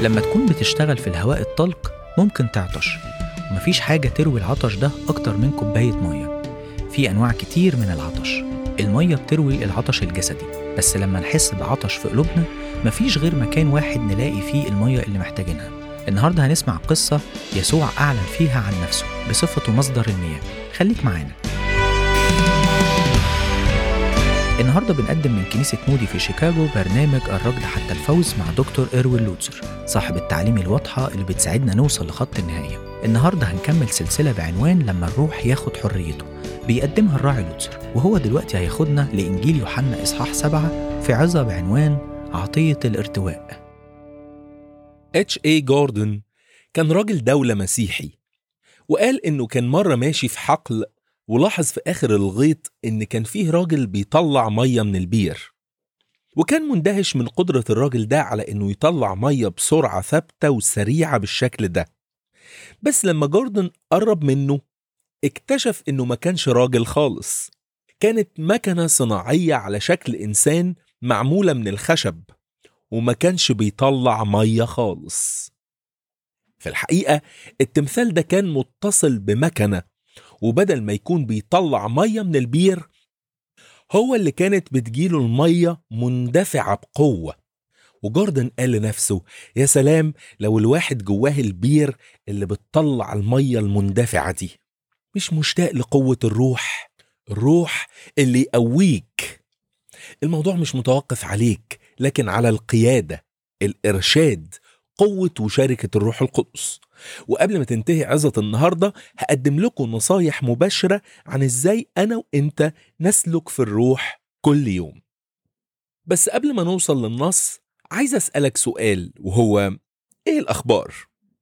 لما تكون بتشتغل في الهواء الطلق ممكن تعطش ومفيش حاجة تروي العطش ده أكتر من كوباية مية في أنواع كتير من العطش المية بتروي العطش الجسدي بس لما نحس بعطش في قلوبنا مفيش غير مكان واحد نلاقي فيه المية اللي محتاجينها النهاردة هنسمع قصة يسوع أعلن فيها عن نفسه بصفته مصدر المياه خليك معانا النهارده بنقدم من كنيسة مودي في شيكاغو برنامج الركض حتى الفوز مع دكتور إيروين لوتسر صاحب التعليم الواضحة اللي بتساعدنا نوصل لخط النهاية النهارده هنكمل سلسلة بعنوان لما الروح ياخد حريته بيقدمها الراعي لوتسر وهو دلوقتي هياخدنا لإنجيل يوحنا إصحاح سبعة في عظة بعنوان عطية الارتواء اتش اي جوردن كان راجل دولة مسيحي وقال انه كان مرة ماشي في حقل ولاحظ في آخر الغيط إن كان فيه راجل بيطلع مية من البير وكان مندهش من قدرة الراجل ده على إنه يطلع مية بسرعة ثابتة وسريعة بالشكل ده بس لما جوردن قرب منه اكتشف إنه ما كانش راجل خالص كانت مكنة صناعية على شكل إنسان معمولة من الخشب وما كانش بيطلع مية خالص في الحقيقة التمثال ده كان متصل بمكنة وبدل ما يكون بيطلع مية من البير هو اللي كانت بتجيله المية مندفعة بقوة وجوردن قال لنفسه يا سلام لو الواحد جواه البير اللي بتطلع المية المندفعة دي مش مشتاق لقوة الروح الروح اللي يقويك الموضوع مش متوقف عليك لكن على القيادة الإرشاد قوة وشركة الروح القدس وقبل ما تنتهي عظة النهاردة هقدم لكم نصايح مباشرة عن ازاي أنا وإنت نسلك في الروح كل يوم بس قبل ما نوصل للنص عايز أسألك سؤال وهو إيه الأخبار؟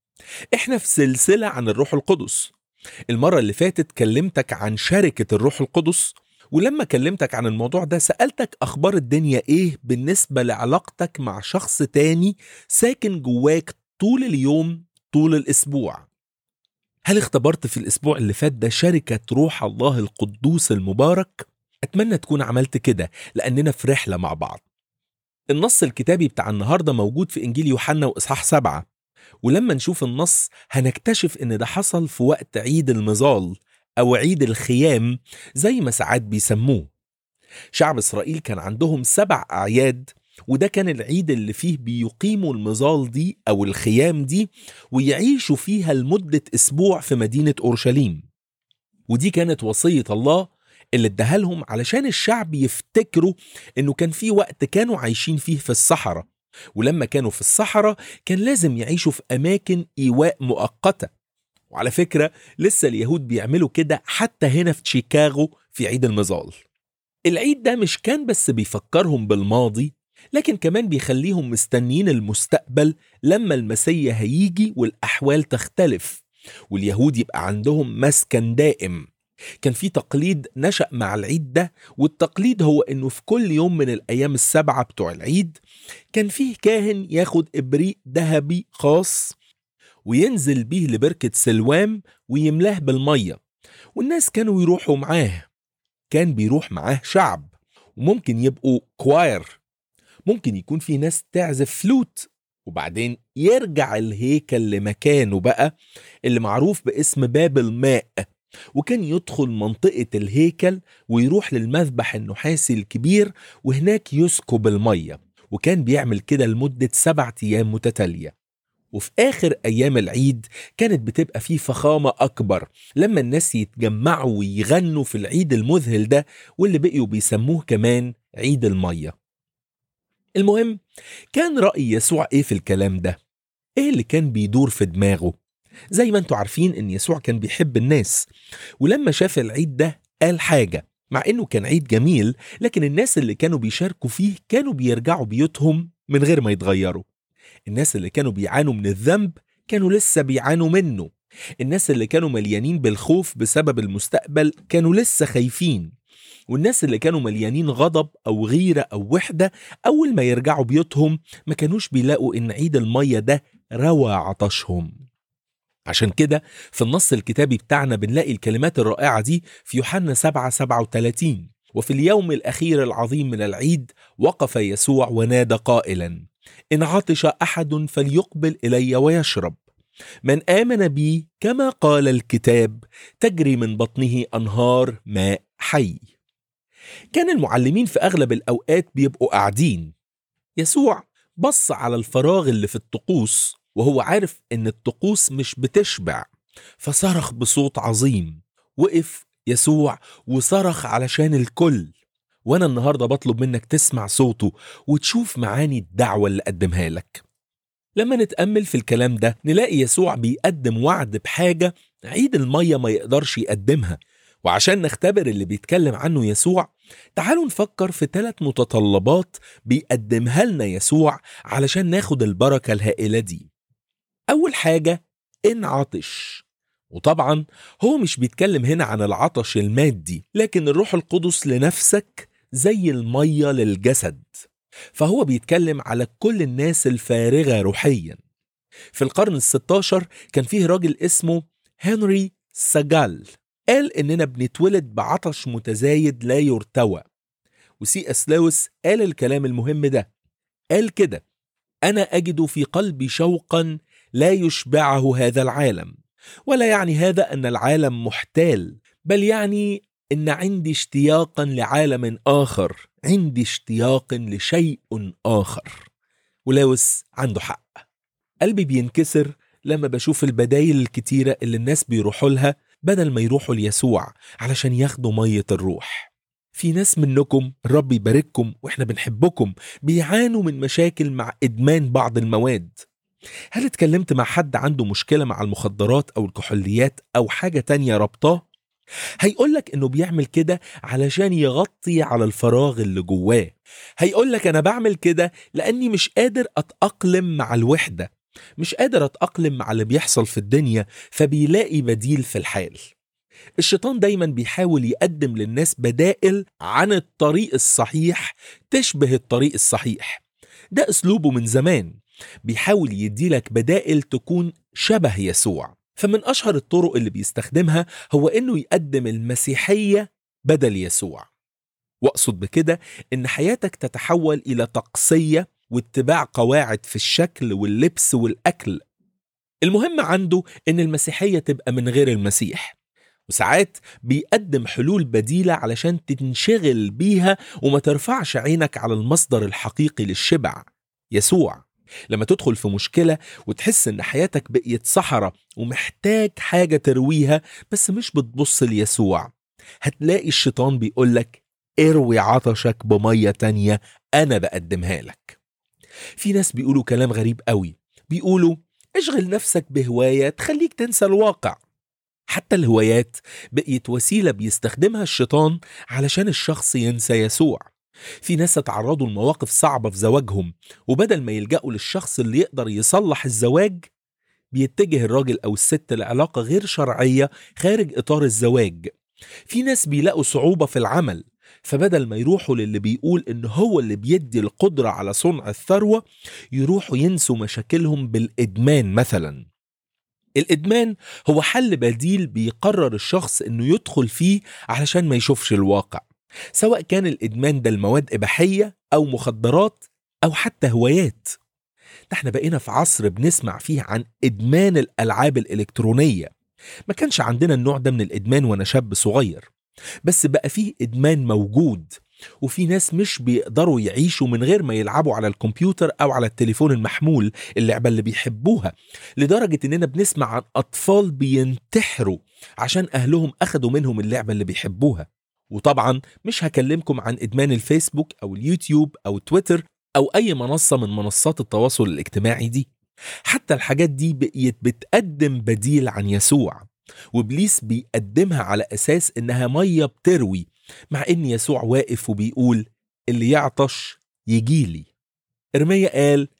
إحنا في سلسلة عن الروح القدس المرة اللي فاتت كلمتك عن شركة الروح القدس ولما كلمتك عن الموضوع ده سألتك أخبار الدنيا إيه بالنسبة لعلاقتك مع شخص تاني ساكن جواك طول اليوم طول الأسبوع هل اختبرت في الأسبوع اللي فات ده شركة روح الله القدوس المبارك؟ أتمنى تكون عملت كده لأننا في رحلة مع بعض النص الكتابي بتاع النهاردة موجود في إنجيل يوحنا وإصحاح سبعة ولما نشوف النص هنكتشف إن ده حصل في وقت عيد المظال أو عيد الخيام زي ما ساعات بيسموه شعب إسرائيل كان عندهم سبع أعياد وده كان العيد اللي فيه بيقيموا المظال دي أو الخيام دي ويعيشوا فيها لمدة أسبوع في مدينة أورشليم ودي كانت وصية الله اللي اداها لهم علشان الشعب يفتكروا انه كان في وقت كانوا عايشين فيه في الصحراء ولما كانوا في الصحراء كان لازم يعيشوا في اماكن ايواء مؤقته وعلى فكره لسه اليهود بيعملوا كده حتى هنا في شيكاغو في عيد المظال العيد ده مش كان بس بيفكرهم بالماضي لكن كمان بيخليهم مستنيين المستقبل لما المسيا هيجي والأحوال تختلف واليهود يبقى عندهم مسكن دائم كان في تقليد نشأ مع العيد ده والتقليد هو انه في كل يوم من الايام السبعة بتوع العيد كان فيه كاهن ياخد ابريق ذهبي خاص وينزل بيه لبركة سلوام ويملاه بالمية والناس كانوا يروحوا معاه كان بيروح معاه شعب وممكن يبقوا كواير ممكن يكون في ناس تعزف فلوت وبعدين يرجع الهيكل لمكانه بقى اللي معروف باسم باب الماء وكان يدخل منطقة الهيكل ويروح للمذبح النحاسي الكبير وهناك يسكب المية وكان بيعمل كده لمدة سبعة أيام متتالية وفي آخر أيام العيد كانت بتبقى فيه فخامة أكبر لما الناس يتجمعوا ويغنوا في العيد المذهل ده واللي بقيوا بيسموه كمان عيد المية المهم كان رأي يسوع إيه في الكلام ده؟ إيه اللي كان بيدور في دماغه؟ زي ما انتوا عارفين إن يسوع كان بيحب الناس ولما شاف العيد ده قال حاجة مع إنه كان عيد جميل لكن الناس اللي كانوا بيشاركوا فيه كانوا بيرجعوا بيوتهم من غير ما يتغيروا الناس اللي كانوا بيعانوا من الذنب كانوا لسه بيعانوا منه الناس اللي كانوا مليانين بالخوف بسبب المستقبل كانوا لسه خايفين والناس اللي كانوا مليانين غضب أو غيرة أو وحدة أول ما يرجعوا بيوتهم ما كانوش بيلاقوا إن عيد المية ده روى عطشهم عشان كده في النص الكتابي بتاعنا بنلاقي الكلمات الرائعة دي في يوحنا 7 37 وفي اليوم الأخير العظيم من العيد وقف يسوع ونادى قائلا إن عطش أحد فليقبل إلي ويشرب من آمن بي كما قال الكتاب تجري من بطنه أنهار ماء حي كان المعلمين في أغلب الأوقات بيبقوا قاعدين يسوع بص على الفراغ اللي في الطقوس وهو عارف إن الطقوس مش بتشبع فصرخ بصوت عظيم وقف يسوع وصرخ علشان الكل وانا النهارده بطلب منك تسمع صوته وتشوف معاني الدعوه اللي قدمها لك لما نتامل في الكلام ده نلاقي يسوع بيقدم وعد بحاجه عيد الميه ما يقدرش يقدمها وعشان نختبر اللي بيتكلم عنه يسوع تعالوا نفكر في ثلاث متطلبات بيقدمها لنا يسوع علشان ناخد البركه الهائله دي اول حاجه ان عطش وطبعا هو مش بيتكلم هنا عن العطش المادي لكن الروح القدس لنفسك زي المية للجسد فهو بيتكلم على كل الناس الفارغة روحيا في القرن الستاشر كان فيه راجل اسمه هنري ساجال قال إننا بنتولد بعطش متزايد لا يرتوى وسي اس لويس قال الكلام المهم ده قال كده أنا أجد في قلبي شوقا لا يشبعه هذا العالم ولا يعني هذا ان العالم محتال بل يعني ان عندي اشتياقا لعالم اخر عندي اشتياق لشيء اخر ولاوس عنده حق قلبي بينكسر لما بشوف البدايل الكتيره اللي الناس بيروحوا لها بدل ما يروحوا ليسوع علشان ياخدوا ميه الروح في ناس منكم الرب يبارككم واحنا بنحبكم بيعانوا من مشاكل مع ادمان بعض المواد هل اتكلمت مع حد عنده مشكلة مع المخدرات أو الكحوليات أو حاجة تانية ربطاه؟ هيقولك إنه بيعمل كده علشان يغطي على الفراغ اللي جواه هيقولك أنا بعمل كده لأني مش قادر أتأقلم مع الوحدة مش قادر أتأقلم مع اللي بيحصل في الدنيا فبيلاقي بديل في الحال الشيطان دايما بيحاول يقدم للناس بدائل عن الطريق الصحيح تشبه الطريق الصحيح ده أسلوبه من زمان بيحاول يديلك بدائل تكون شبه يسوع فمن أشهر الطرق اللي بيستخدمها هو إنه يقدم المسيحية بدل يسوع وأقصد بكده إن حياتك تتحول إلى تقصية واتباع قواعد في الشكل واللبس والأكل المهم عنده إن المسيحية تبقى من غير المسيح وساعات بيقدم حلول بديلة علشان تنشغل بيها وما ترفعش عينك على المصدر الحقيقي للشبع يسوع لما تدخل في مشكلة وتحس ان حياتك بقيت صحراء ومحتاج حاجة ترويها بس مش بتبص ليسوع هتلاقي الشيطان بيقولك اروي عطشك بمية تانية انا بقدمها لك في ناس بيقولوا كلام غريب قوي بيقولوا اشغل نفسك بهواية تخليك تنسى الواقع حتى الهوايات بقيت وسيلة بيستخدمها الشيطان علشان الشخص ينسى يسوع في ناس اتعرضوا لمواقف صعبة في زواجهم وبدل ما يلجأوا للشخص اللي يقدر يصلح الزواج بيتجه الراجل أو الست لعلاقة غير شرعية خارج إطار الزواج في ناس بيلاقوا صعوبة في العمل فبدل ما يروحوا للي بيقول إن هو اللي بيدي القدرة على صنع الثروة يروحوا ينسوا مشاكلهم بالإدمان مثلا الإدمان هو حل بديل بيقرر الشخص إنه يدخل فيه علشان ما يشوفش الواقع سواء كان الإدمان ده المواد إباحية أو مخدرات أو حتى هوايات ده احنا بقينا في عصر بنسمع فيه عن إدمان الألعاب الإلكترونية ما كانش عندنا النوع ده من الإدمان وأنا شاب صغير بس بقى فيه إدمان موجود وفي ناس مش بيقدروا يعيشوا من غير ما يلعبوا على الكمبيوتر أو على التليفون المحمول اللعبة اللي بيحبوها لدرجة إننا بنسمع عن أطفال بينتحروا عشان أهلهم أخدوا منهم اللعبة اللي بيحبوها وطبعا مش هكلمكم عن ادمان الفيسبوك او اليوتيوب او تويتر او اي منصه من منصات التواصل الاجتماعي دي حتى الحاجات دي بقيت بتقدم بديل عن يسوع وابليس بيقدمها على اساس انها ميه بتروي مع ان يسوع واقف وبيقول اللي يعطش يجيلي ارميا قال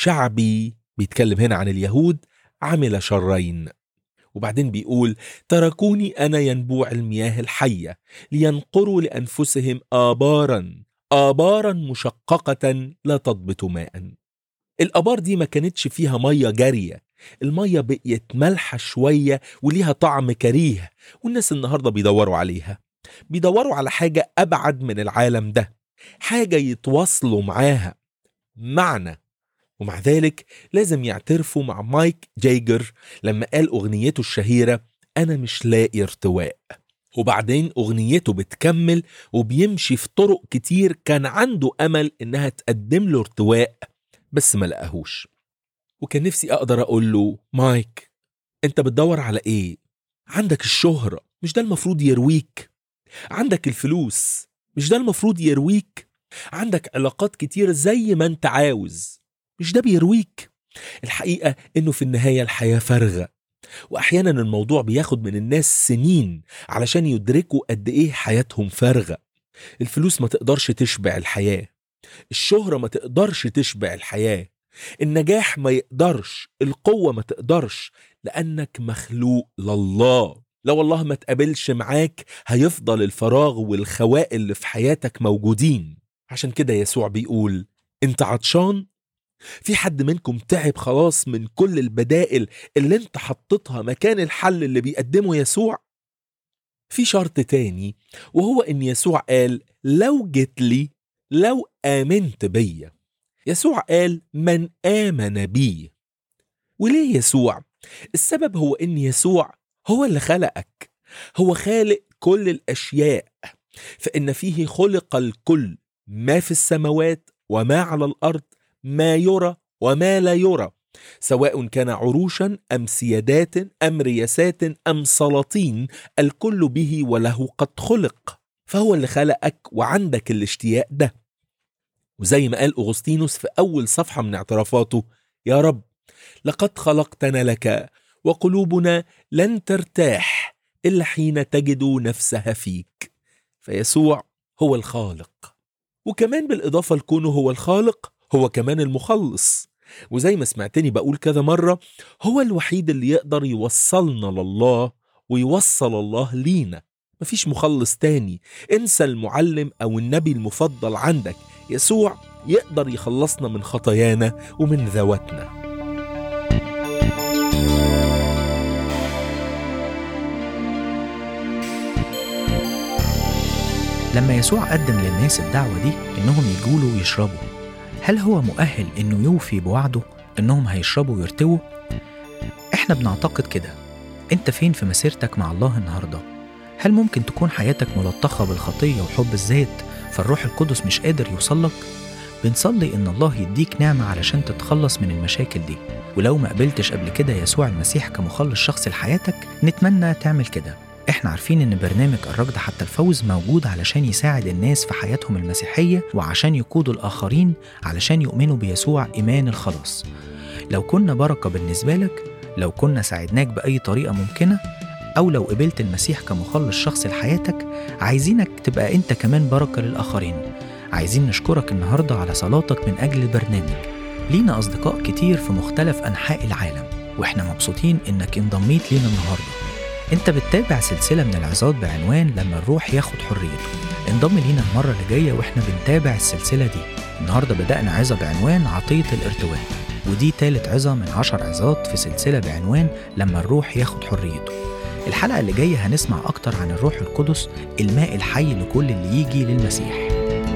شعبي بيتكلم هنا عن اليهود عمل شرين وبعدين بيقول تركوني انا ينبوع المياه الحيه لينقروا لانفسهم ابارا ابارا مشققه لا تضبط ماء الابار دي ما كانتش فيها ميه جاريه الميه بقيت مالحه شويه وليها طعم كريه والناس النهارده بيدوروا عليها بيدوروا على حاجه ابعد من العالم ده حاجه يتواصلوا معاها معنى ومع ذلك لازم يعترفوا مع مايك جايجر لما قال أغنيته الشهيرة أنا مش لاقي ارتواء وبعدين أغنيته بتكمل وبيمشي في طرق كتير كان عنده أمل إنها تقدم له ارتواء بس ما لقاهوش وكان نفسي أقدر أقول له مايك أنت بتدور على إيه؟ عندك الشهرة مش ده المفروض يرويك عندك الفلوس مش ده المفروض يرويك عندك علاقات كتير زي ما انت عاوز مش ده بيرويك الحقيقة انه في النهاية الحياة فارغة واحيانا الموضوع بياخد من الناس سنين علشان يدركوا قد ايه حياتهم فارغة الفلوس ما تقدرش تشبع الحياة الشهرة ما تقدرش تشبع الحياة النجاح ما يقدرش القوة ما تقدرش لأنك مخلوق لله لو الله ما تقابلش معاك هيفضل الفراغ والخواء اللي في حياتك موجودين عشان كده يسوع بيقول انت عطشان في حد منكم تعب خلاص من كل البدائل اللي انت حطيتها مكان الحل اللي بيقدمه يسوع في شرط تاني وهو ان يسوع قال لو جيت لي لو آمنت بيا يسوع قال من آمن بي وليه يسوع؟ السبب هو ان يسوع هو اللي خلقك هو خالق كل الاشياء فان فيه خلق الكل ما في السماوات وما على الارض ما يرى وما لا يرى سواء كان عروشا ام سيادات ام رياسات ام سلاطين الكل به وله قد خلق فهو اللي خلقك وعندك الاشتياق ده وزي ما قال اغسطينوس في اول صفحه من اعترافاته يا رب لقد خلقتنا لك وقلوبنا لن ترتاح الا حين تجد نفسها فيك فيسوع هو الخالق وكمان بالاضافه لكونه هو الخالق هو كمان المخلص وزي ما سمعتني بقول كذا مره هو الوحيد اللي يقدر يوصلنا لله ويوصل الله لينا مفيش مخلص تاني انسى المعلم او النبي المفضل عندك يسوع يقدر يخلصنا من خطايانا ومن ذواتنا لما يسوع قدم للناس الدعوة دي إنهم يجولوا ويشربوا هل هو مؤهل إنه يوفي بوعده إنهم هيشربوا ويرتووا؟ إحنا بنعتقد كده أنت فين في مسيرتك مع الله النهاردة؟ هل ممكن تكون حياتك ملطخة بالخطية وحب الذات فالروح القدس مش قادر يوصلك؟ بنصلي إن الله يديك نعمة علشان تتخلص من المشاكل دي ولو ما قبلتش قبل كده يسوع المسيح كمخلص شخصي لحياتك نتمنى تعمل كده احنا عارفين ان برنامج الركض حتى الفوز موجود علشان يساعد الناس في حياتهم المسيحية وعشان يقودوا الآخرين علشان يؤمنوا بيسوع إيمان الخلاص لو كنا بركة بالنسبة لك لو كنا ساعدناك بأي طريقة ممكنة أو لو قبلت المسيح كمخلص شخصي لحياتك عايزينك تبقى أنت كمان بركة للآخرين عايزين نشكرك النهاردة على صلاتك من أجل البرنامج لينا أصدقاء كتير في مختلف أنحاء العالم وإحنا مبسوطين إنك انضميت لينا النهارده انت بتتابع سلسلة من العظات بعنوان لما الروح ياخد حريته انضم لينا المرة اللي جاية واحنا بنتابع السلسلة دي النهاردة بدأنا عظة بعنوان عطية الارتواء ودي تالت عظة من عشر عظات في سلسلة بعنوان لما الروح ياخد حريته الحلقة اللي جاية هنسمع أكتر عن الروح القدس الماء الحي لكل اللي يجي للمسيح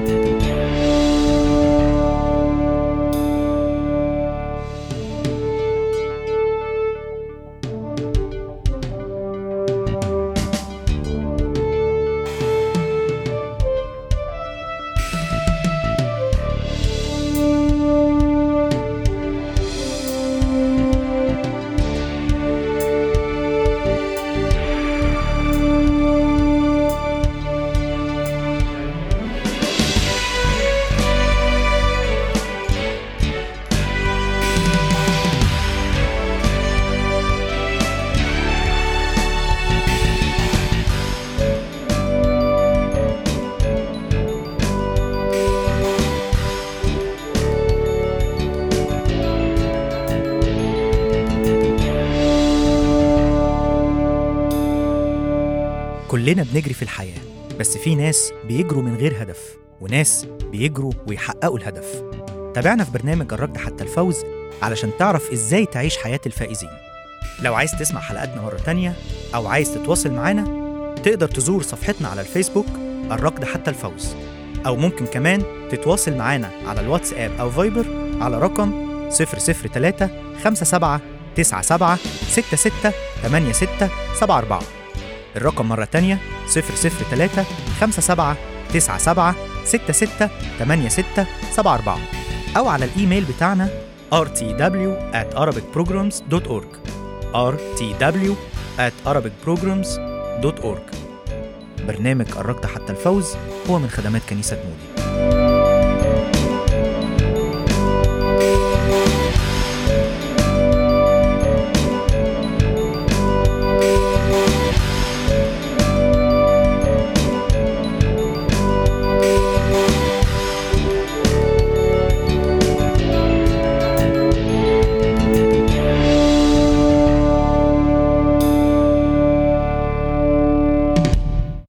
كلنا بنجري في الحياة بس في ناس بيجروا من غير هدف وناس بيجروا ويحققوا الهدف تابعنا في برنامج الركض حتى الفوز علشان تعرف ازاي تعيش حياة الفائزين لو عايز تسمع حلقاتنا مرة تانية أو عايز تتواصل معانا تقدر تزور صفحتنا على الفيسبوك الركض حتى الفوز أو ممكن كمان تتواصل معانا على الواتساب أو فايبر على رقم 003 57 97 66 86 74 الرقم مرة تانية 003 57 97 66 86 74 أو على الإيميل بتاعنا rtw at arabicprograms.org rtw at arabicprograms.org برنامج قربت حتى الفوز هو من خدمات كنيسة مودي